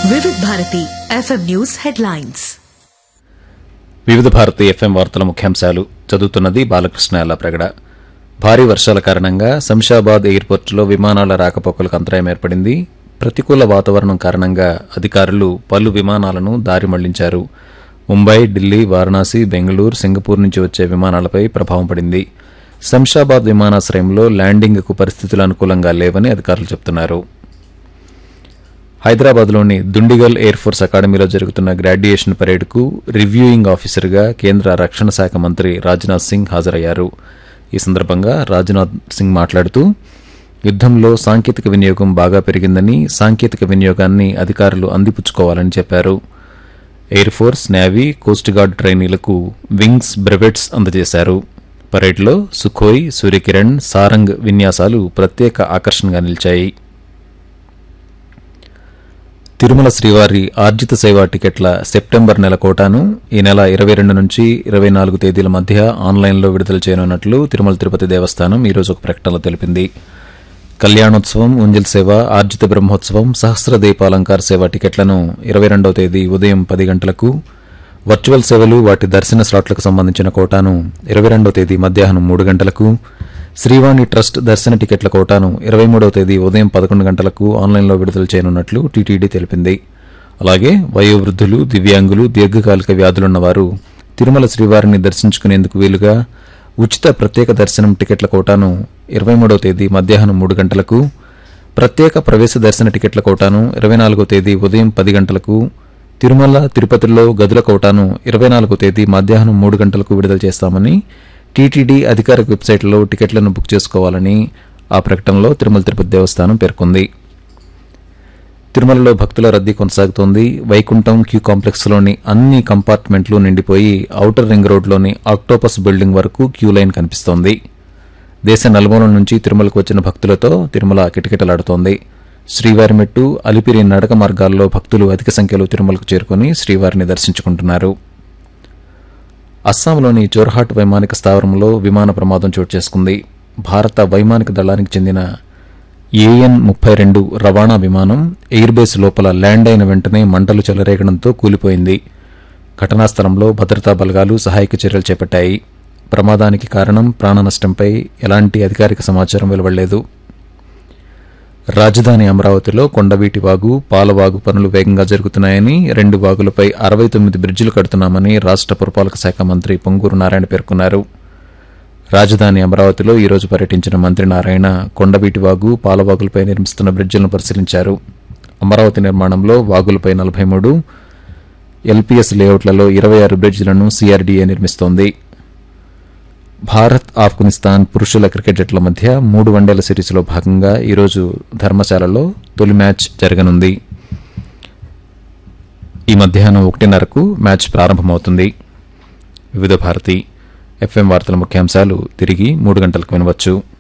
Vividh Bharati FM news headlines Vividh Bharati FM వార్తల ముఖ్యాంశాలు చదువుతున్నది బాలకృష్ణ ప్రగడ భారీ వర్షాల కారణంగా శంషాబాద్ ఎయిర్పోర్టులో విమానాల రాకపోకలకు అంతరాయం ఏర్పడింది ప్రతికూల వాతావరణం కారణంగా అధికారులు పలు విమానాలను దారి మళ్లించారు ముంబై ఢిల్లీ వారణాసి బెంగళూరు సింగపూర్ నుంచి వచ్చే విమానాలపై ప్రభావం పడింది శంషాబాద్ విమానాశ్రయంలో ల్యాండింగ్కు పరిస్థితులు అనుకూలంగా లేవని అధికారులు చెబుతున్నారు హైదరాబాద్లోని దుండిగల్ ఎయిర్ ఫోర్స్ అకాడమీలో జరుగుతున్న గ్రాడ్యుయేషన్ పరేడ్కు రివ్యూయింగ్ ఆఫీసర్గా కేంద్ర రక్షణ శాఖ మంత్రి రాజ్నాథ్ సింగ్ హాజరయ్యారు ఈ సందర్భంగా రాజ్నాథ్ సింగ్ మాట్లాడుతూ యుద్దంలో సాంకేతిక వినియోగం బాగా పెరిగిందని సాంకేతిక వినియోగాన్ని అధికారులు అందిపుచ్చుకోవాలని చెప్పారు air force navy coast guard ట్రైనీలకు వింగ్స్ బ్రెవెట్స్ అందజేశారు పరేడ్లో సుఖోయ్ సూర్యకిరణ్ సారంగ్ విన్యాసాలు ప్రత్యేక ఆకర్షణగా నిలిచాయి తిరుమల శ్రీవారి ఆర్జిత సేవా టికెట్ల సెప్టెంబర్ నెల కోటాను ఈ నెల ఇరవై రెండు నుంచి ఇరవై నాలుగు తేదీల మధ్య ఆన్లైన్లో విడుదల చేయనున్నట్లు తిరుమల తిరుపతి దేవస్థానం ఈ రోజు ఒక ప్రకటనలో తెలిపింది కళ్యాణోత్సవం ఉంజల్ సేవ ఆర్జిత బ్రహ్మోత్సవం సహస్ర దీపాలంకార సేవ టికెట్లను ఇరవై రెండవ తేదీ ఉదయం పది గంటలకు వర్చువల్ సేవలు వాటి దర్శన స్లాట్లకు సంబంధించిన కోటాను ఇరవై రెండవ తేదీ మధ్యాహ్నం మూడు గంటలకు శ్రీవాణి ట్రస్ట్ దర్శన టికెట్ల కోటాను ఇరవై మూడవ తేదీ ఉదయం పదకొండు గంటలకు ఆన్లైన్లో విడుదల చేయనున్నట్లు టీటీడీ తెలిపింది అలాగే వయోవృద్ధులు దివ్యాంగులు దీర్ఘకాలిక వ్యాధులున్న వారు తిరుమల శ్రీవారిని దర్శించుకునేందుకు వీలుగా ఉచిత ప్రత్యేక దర్శనం టికెట్ల కోటాను ఇరవై మూడవ తేదీ మధ్యాహ్నం మూడు గంటలకు ప్రత్యేక ప్రవేశ దర్శన టికెట్ల కోటాను ఇరవై నాలుగో తేదీ ఉదయం పది గంటలకు తిరుమల తిరుపతిలో గదుల కోటాను ఇరవై నాలుగో తేదీ మధ్యాహ్నం మూడు గంటలకు విడుదల చేస్తామని టీటీడీ అధికారిక వెబ్సైట్లో టికెట్లను బుక్ చేసుకోవాలని ఆ ప్రకటనలో తిరుమల తిరుపతి దేవస్థానం పేర్కొంది తిరుమలలో భక్తుల రద్దీ కొనసాగుతోంది వైకుంఠం క్యూ కాంప్లెక్స్లోని అన్ని కంపార్ట్మెంట్లు నిండిపోయి ఔటర్ రింగ్ రోడ్లోని ఆక్టోపస్ బిల్డింగ్ వరకు క్యూ లైన్ కనిపిస్తోంది దేశ నలుమూలల నుంచి తిరుమలకు వచ్చిన భక్తులతో తిరుమల కిటకిటలాడుతోంది శ్రీవారిమెట్టు అలిపిరి నడక మార్గాల్లో భక్తులు అధిక సంఖ్యలో తిరుమలకు చేరుకుని శ్రీవారిని దర్శించుకుంటున్నారు అస్సాంలోని జోర్హాట్ వైమానిక స్థావరంలో విమాన ప్రమాదం చోటు చేసుకుంది భారత వైమానిక దళానికి చెందిన ఏఎన్ ముప్పై రెండు రవాణా విమానం ఎయిర్బేస్ లోపల ల్యాండ్ అయిన వెంటనే మంటలు చెలరేగడంతో కూలిపోయింది ఘటనా స్థలంలో భద్రతా బలగాలు సహాయక చర్యలు చేపట్టాయి ప్రమాదానికి కారణం ప్రాణ నష్టంపై ఎలాంటి అధికారిక సమాచారం వెలువడలేదు రాజధాని అమరావతిలో కొండవీటి వాగు పాలవాగు పనులు వేగంగా జరుగుతున్నాయని రెండు వాగులపై అరవై తొమ్మిది బ్రిడ్జిలు కడుతున్నామని రాష్ట పురపాలక శాఖ మంత్రి పొంగూరు నారాయణ పేర్కొన్నారు రాజధాని అమరావతిలో ఈ రోజు పర్యటించిన మంత్రి నారాయణ కొండవీటి వాగు పాలవాగులపై నిర్మిస్తున్న బ్రిడ్జిలను పరిశీలించారు అమరావతి నిర్మాణంలో వాగులపై నలభై మూడు ఎల్పీఎస్ లేఅవుట్లలో ఇరవై ఆరు బ్రిడ్జిలను సీఆర్డీఏ నిర్మిస్తోంది భారత్ ఆఫ్ఘనిస్తాన్ పురుషుల క్రికెట్ జట్ల మధ్య మూడు వన్డేల సిరీస్లో భాగంగా ఈరోజు ధర్మశాలలో తొలి మ్యాచ్ జరగనుంది ఈ మధ్యాహ్నం ఒకటిన్నరకు మ్యాచ్ ప్రారంభమవుతుంది వివిధ భారతి ఎఫ్ఎం వార్తల ముఖ్యాంశాలు తిరిగి మూడు గంటలకు వినవచ్చు